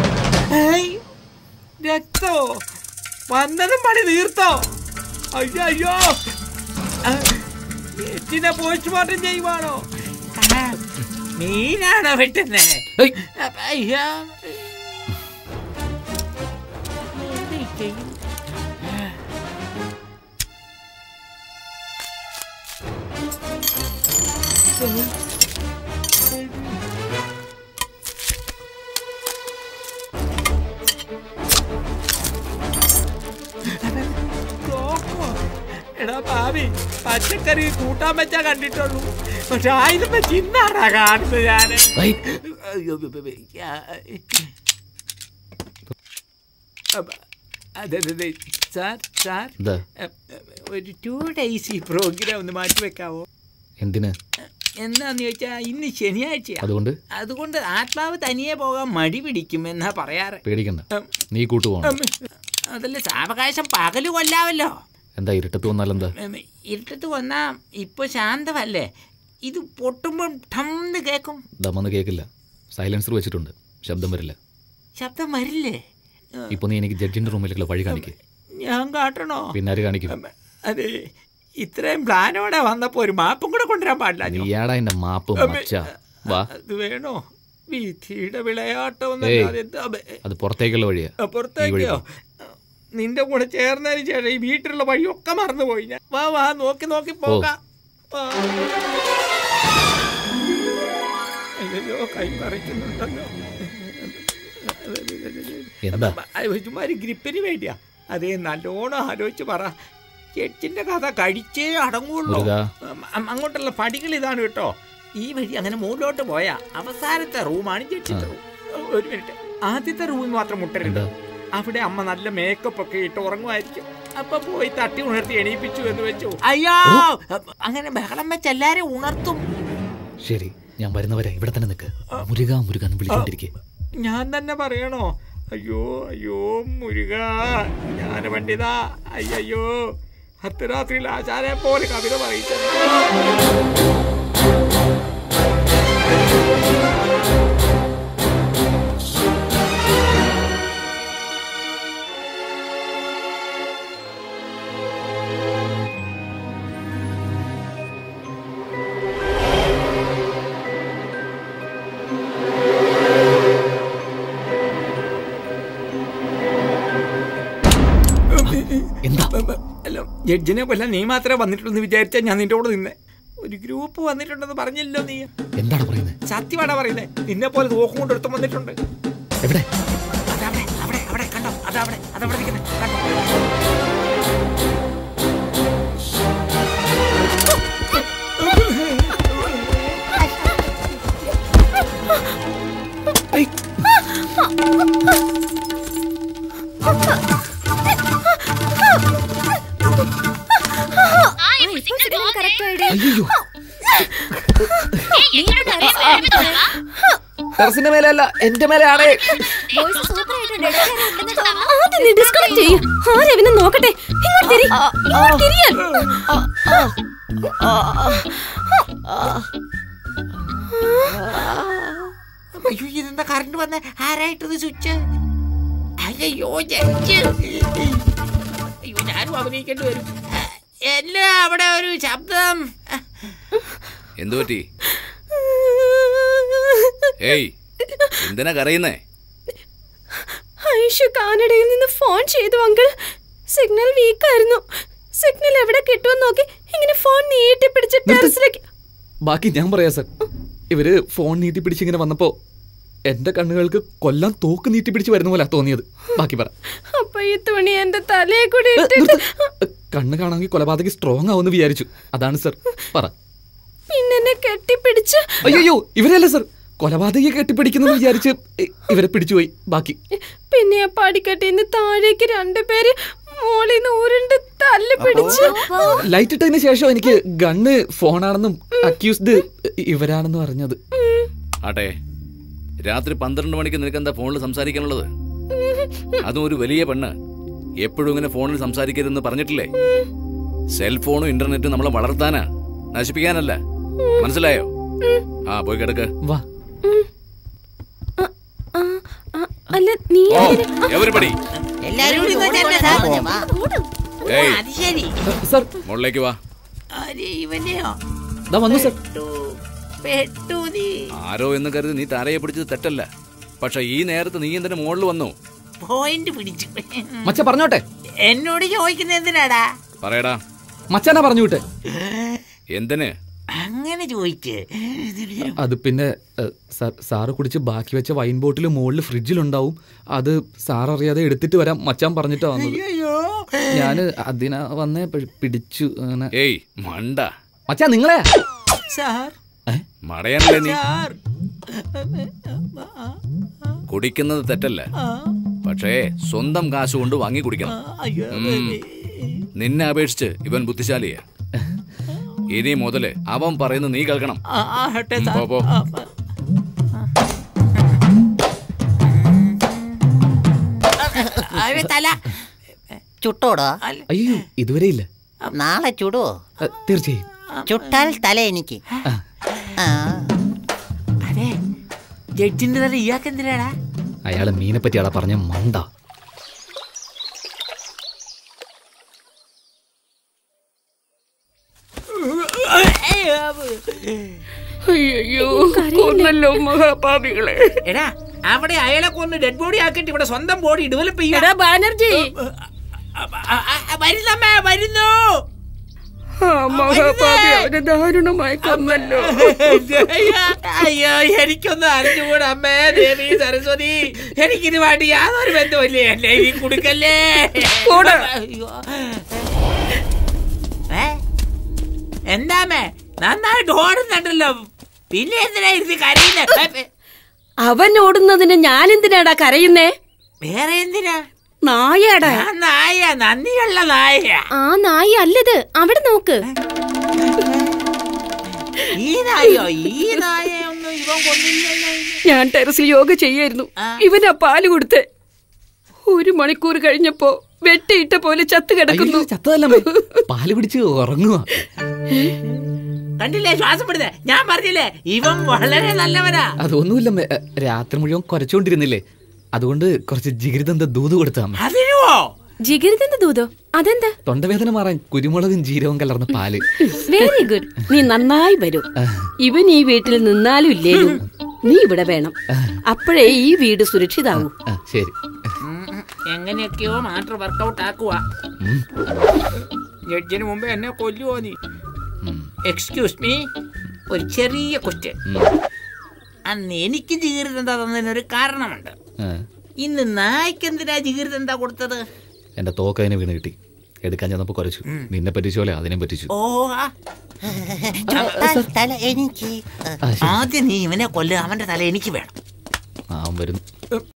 ഏയ്, രക്തോ വന്നതും പണി തീർത്തോ അയ്യോ അയ്യോ ആ, എച്ചിനെ പോസ്റ്റ്മോർട്ടം ചെയ്യുവാണോ ആ, മീനാണോ വെട്ടുന്നേ ഏയ്. അപ്പ, അയ്യോ എന്ത് ചെയ്യും? നോക്കോ? എടാ ഭാവി പച്ചക്കറി കൂട്ടാൻ വെച്ചാ കണ്ടിട്ടുള്ളൂ പക്ഷെ ആയുധം വെച്ച് ഇന്നാടാ കാണുന്നത് ഞാന് ഏയ്. അയ്യോ, ബ- ബ- ബ- ഞാ- അപ്പ, അതെ അതെ അതെ സാർ സാർ എന്താ എ, എ, ഒരു ടു ഡേയ്സ് ഈ പ്രോഗ്രാം ഒന്ന് മാറ്റി വെക്കാവോ എന്തിന് എന്താന്ന് ചോദിച്ചാ ഇന്ന് ശനിയാഴ്ചയാ അതുകൊണ്ട് അതുകൊണ്ട് ആത്മാവ് തനിയെ പോകാൻ മടി പിടിക്കും എന്നാ പറയാറ് പേടിക്കണ്ട ഉം, നീ കൂട്ടുപോകണം ഉം, അതല്ല സാവകാശം പകല് കൊല്ലാവല്ലോ എന്താ ഇരുട്ടത്ത് വന്നാലെന്താ ഉം, ഇരുട്ടത്ത് വന്നാ ഇപ്പൊ ശാന്തമല്ലേ ഇത് പൊട്ടുമ്പം ഠംന്ന് കേക്കും ദമ്മന്ന് കേക്കില്ല സൈലൻസർ വെച്ചിട്ടുണ്ട് ശബ്ദം വരില്ല ശബ്ദം വരില്ലേ ആ, ഇപ്പൊ നീ എനിക്ക് ജഡ്ജിന്റെ റൂമിലേക്കുള്ള വഴി കാണിക്കേ ഞാൻ കാട്ടണോ പിന്നെ ആര് കാണിക്കും ഉം, അതെ ഇത്രയും പ്ലാനോടെ വന്നപ്പോ ഒരു മാപ്പും കൂടെ കൊണ്ടുവരാൻ പാടില്ല നീയാടാ എന്റെ മാപ്പ് മച്ച വാ അത് വേണോ വിധിയുടെ വിളയാട്ടം ഏയ്. എന്നല്ലാതെ എന്താ ബേ- അത് പുറത്തേക്കുള്ള വഴിയാ ആ, പുറത്തേക്കോ നിന്റെ കൂടെ ചേർന്നതിന് ശേഷം ഈ വീട്ടിലുള്ള വഴിയൊക്കെ മറന്നുപോയി ഞാൻ വാ വാ നോക്കി നോക്കി പോകാം വാ. അയ്യോ കൈ പറിക്കുന്നുണ്ടല്ലോ എന്താ ചുമ്മാര് ഗ്രിപ്പിന് വേണ്ടിയാ അതേ നല്ലോണം ആലോചിച്ച് പറ ചെച്ചിന്റെ കഥ കഴിച്ചേ അടങ്ങുള്ളൂ മുരുകാ. ഉം, അം- അങ്ങോട്ടുള്ള പടികൾ ഇതാണ് കേട്ടോ ഈ വഴി അങ്ങനെ മുകളിലോട്ട് പോയാ അവസാനത്തെ റൂമാണ് ജഡ്ജിന്റെ റൂം ഒരു മിനിറ്റ് ആദ്യത്തെ റൂമിൽ മാത്രം മുട്ടരുത് എന്താ? അവിടെ അമ്മ നല്ല മേക്കപ്പ് ഒക്കെ ഇട്ട് ഉറങ്ങുമായിരിക്കും അപ്പൊ പോയി തട്ടി ഉണർത്തി എണീപ്പിച്ചു എന്ന് വെച്ചു അയ്യോ അപ്പ- അങ്ങനെ ബഹളം വെച്ച് എല്ലാരും ഉണർത്തും ശരി ഞാൻ വരുന്നവരെ ഇവിടെ തന്നെ നിൽക്ക് മുരുക മുരുക എന്ന് വിളിച്ചോണ്ടിരിക്കേ ഞാൻ തന്നെ പറയണോ അയ്യോ അയ്യോ മുരുക ജ്ഞാന പണ്ഡിത അയ്യോ അർദ്ധരാത്രിയിൽ ആചാരെ പോലെ കവിത പറയിച്ചത് എന്താ അല്ല ജഡ്ജിനെ കൊല്ലാൻ നീ മാത്രമേ വന്നിട്ടുള്ളൂ വിചാരിച്ചാൽ ഞാൻ നിന്റെ കൂടെ നിന്നെ ഒരു ഗ്രൂപ്പ് വന്നിട്ടുണ്ടെന്ന് പറഞ്ഞില്ലോ നീ എന്താണ് പറയുന്നത് സത്യമാടാ പറയുന്നത് നിന്നെ പോലെ തോക്കും കൊണ്ട് ഒരുത്തം വന്നിട്ടുണ്ട് എവിടെ അതവിടെ അവിടെ അവിടെ കണ്ടോ അതവിടെ അതവിടെ നിൽക്കുന്നത് കണ്ടോ അയ്യോ ടെറസിന്റെ മേലെ അല്ല എന്റെ മേലെ ആണേ ആദ്യം നീ ഡിസ്കണക്ട് ചെയ്യ് ആരെവനെ നോക്കട്ടെ ഇങ്ങോട്ട് തിരി ഇങ്ങോട്ട് തിരിയാൻ അയ്യോ ഇതെന്താ കറണ്ട് വന്ന ആരായിട്ടത് സ്വിച്ച് അയ്യോ ജഡ്ജ് അയ്യോ ഞാനും അഭിനയിക്കേണ്ടി വരും എല്ലാം അവിടെ ഒരു ശബ്ദം എന്തു പറ്റി ഏയ് എന്തിനാ കരയുന്നേ ഐഷു കാനഡയിൽ നിന്ന് ഫോൺ ചെയ്തു അങ്കിൾ സിഗ്നൽ വീക്കായിരുന്നു സിഗ്നൽ എവിടെ കിട്ടുമെന്ന് നോക്കി ഇങ്ങനെ ഫോൺ നീട്ടി പിടിച്ച് ടെറസിലേക്ക് ബാക്കി ഞാൻ പറയാം സർ ഇവര് ഫോൺ നീട്ടി പിടിച്ചിങ്ങനെ വന്നപ്പോ എന്റെ കണ്ണുകൾക്ക് കൊല്ലാൻ തോക്ക് നീട്ടി പിടിച്ച് വരുന്ന പോലെ തോന്നിയത് ബാക്കി പറ അപ്പൊ ഈ തുണി എന്റെ തലയെ കൂടി ഏ, ഇട്ടിട്ട് നിർത്ത്. കണ്ണ് കാണാമെങ്കിൽ കൊലപാതകി സ്ട്രോങ് ആവുമെന്ന് വിചാരിച്ചു അതാണ് സർ പറ പിന്നെ എന്നെ കെട്ടിപ്പിടിച്ച് അയ്യോ ഇവരല്ല സർ കൊലപാതകയെ കെട്ടിപ്പിടിക്കുന്നു വിചാരിച്ച് ഇ- ഇവരെ പിടിച്ചുപോയി ബാക്കി പിന്നെ ആ പടിക്കെട്ടിന്ന് താഴേക്ക് രണ്ടുപേര് മോളിന്ന് ഉരുണ്ട് തല്ലി പിടിച്ച് ലൈറ്റ് ഇട്ടതിന് ശേഷം എനിക്ക് ഗണ്ണ് ഫോണാണെന്നും അക്യൂസ്ഡ് ഇവരാണെന്നും അറിഞ്ഞത് ആട്ടെ രാത്രി പന്ത്രണ്ട് മണിക്ക് നിനക്ക് എന്താ ഫോണിൽ സംസാരിക്കാനുള്ളത് അതും ഒരു വലിയ പെണ്ണ് എപ്പോഴും ഇങ്ങനെ ഫോണിൽ സംസാരിക്കരുതെന്ന് പറഞ്ഞിട്ടില്ലേ സെൽഫോണും ഇന്റർനെറ്റും നമ്മളെ വളർത്താനാ നശിപ്പിക്കാനല്ല മനസ്സിലായോ ആ പോയി കിടക്ക് വാ അല്ല നീ ഓ എന്തിനാ- എവരിപടി എല്ലാരും കൂടി ഇങ്ങോട്ട് തന്നെ സാർ. ഓട്. ഏയ് അത് ശരി സർ മുകളിലേക്ക് വാ അരെ ഇവനെയോ ദാ വന്നു സർ പെട്ടു പെട്ടു നീ ആരോ എന്ന് കരുതി നീ തലയെ പിടിച്ചത് തെറ്റല്ല പക്ഷെ ഈ നേരത്ത് നീ എന്തിന്റെ മുകളിൽ വന്നു പോയിന്റ് പിടിച്ചു മച്ച പറഞ്ഞോട്ടെ എന്നോട് ചോദിക്കുന്ന എന്തിനാടാ പറയടാ മച്ചാനാ പറഞ്ഞു വിട്ടെ എന്തിന് അങ്ങനെ ചോദിച്ച് അത് പിന്നെ ഏ, സാ- സാറ് കുടിച്ച് ബാക്കി വെച്ച വൈൻ ബോട്ടിൽ മുകളിൽ ഫ്രിഡ്ജിലുണ്ടാവും അത് സാർ അറിയാതെ എടുത്തിട്ട് വരാം മച്ചാൻ പറഞ്ഞിട്ടാ വന്നത് അയ്യോ ഞാന് അതിനാ വന്നേ പി- പിടിച്ചു അങ്ങനെ ഏയ് മണ്ട മച്ചാ നിങ്ങളെ സാർ മടയനല്ലേ നീ സാർ കുടിക്കുന്നത് തെറ്റല്ല പക്ഷേ സ്വന്തം കാശ് കൊണ്ട് വാങ്ങി കുടിക്കണം അയ്യോ ഉം. നിന്നെ അപേക്ഷിച്ച് ഇവൻ ബുദ്ധിശാലിയാ ഇനി മുതല് അവൻ പറയുന്നത് നീ കേൾക്കണം ആ, ആകട്ടെ ഉം, സാർ പോ, പോ. ആ, ആ. അവന് തല ചുട്ടോടോ അല്ല, അയ്യോ ഇതുവരെ ഇല്ല നാളെ ചുടുവോ ഏ, തീർച്ചയായും ചുട്ടാൽ തല എനിക്ക് ആ അതെ ജഡ്ജിന്റെ തല ഇയാൾക്ക് എന്തിനാടാ അയാളെ മീനെ പറ്റിയാടാ പറഞ്ഞ മണ്ട അയ്യോ കൊന്നല്ലോ മഹാപാപികളെ എടാ അവിടെ അയാളെ കൊന്ന് ഡെഡ് ബോഡി ആക്കിയിട്ട് ഇവിടെ സ്വന്തം ബോഡി ഡെവലപ്പ് ചെയ്യടാ എടാ ബാനർജി വരുന്നമ്മേ വരുന്നു ആ മഹാപാപി അവനെ ദാരുണമായി കൊന്നല്ലോ അയ്യോ എനിക്കൊന്നും അറിഞ്ഞുകൂടാ അമ്മേ ദേവി സരസ്വതി എനിക്കിത് വേണ്ടി യാതൊരു ബന്ധമില്ലേ എന്നെ ഈ കുടുക്കല്ലേ പോടാ. അയ്യോ. ഏ? എന്താമ്മേ നന്നായിട്ട് ഓടുന്നുണ്ടല്ലോ പിന്നെ എന്തിനാ ഇരുന്ന് കരയുന്നത് അവൻ ഓടുന്നതിന് ഞാൻ എന്തിനാടാ കരയുന്നേ വേറെ എന്തിനാ നായടാ ഞാൻ നായ നന്ദിയുള്ള നായ ആ നായി അല്ലത് അവിടെ നോക്ക് ഈ നായോ ഈ നായൊന്നും ഇവൻ കൊന്നില്ലല്ലോ ഞാൻ ടെറസിൽ യോഗ ചെയ്യായിരുന്നു ഇവനാ പാല് കൊടുത്ത് ഒരു മണിക്കൂർ കഴിഞ്ഞപ്പോ വെട്ടിയിട്ട പോലെ ചത്ത് കിടക്കുന്നു അയ്യോ, ചത്തതല്ലമ്മേ പാല് പിടിച്ച് ഉറങ്ങുക കണ്ടില്ലേ ശ്വാസം വിടുന്നേ ഞാൻ പറഞ്ഞില്ലേ ഇവൻ വളരെ നല്ലവനാ അതൊന്നുമില്ലമ്മേ ഏ, രാത്രി മുഴുവൻ കുറച്ചുകൊണ്ടിരുന്നില്ലേ അതുകൊണ്ട് കുറച്ച് ജിഗിരിതന്ത ദൂത് കൊടുത്താമ്മ അതിനുവോ ജിഗിരിതെന്ത് ദൂതോ അതെന്താ തൊണ്ടവേദന മാറാൻ കുരുമുളകും ജീരകവും കലർന്ന പാല് വെരി ഗുഡ് നീ നന്നായി വരും ഇവൻ ഈ വീട്ടിൽ നിന്നാലും ഇല്ലേലും നീ ഇവിടെ വേണം അപ്പോഴേ ഈ വീട് സുരക്ഷിതാവൂ ആ, ശരി എങ്ങനെയൊക്കെയോ മാറ്റർ വർക്കൗട്ട് ആക്കുക ഉം. ജഡ്ജിന് മുമ്പ് എന്നെ കൊല്ലുവോ നീ ഉം. എക്സ്ക്യൂസ് മീ ഒരു ചെറിയ ക്വസ്റ്റ്യൻ ഉം. അന്ന് എനിക്ക് ജിഗിരിതെന്താ തന്നതിനൊരു കാരണമുണ്ട് ആ, ഇന്ന് നായ്ക്ക് എന്തിനാ ജിഗിരിതെന്താ കൊടുത്തത് എന്റെ തോക്കതിനെ വീണ് കിട്ടി എടുക്കാൻ ചെന്നപ്പോ കുറച്ചു നിന്നെ പറ്റിച്ച പോലെ അതിനെ പറ്റിച്ചു ഓ ആ. ചുട്ടാൽ തല എനിക്ക് ആ, ശരി. ആദ്യം നീ ഇവനെ കൊല്ലുക അവന്റെ തല എനിക്ക് വേണം ആ അവൻ വരുന്നു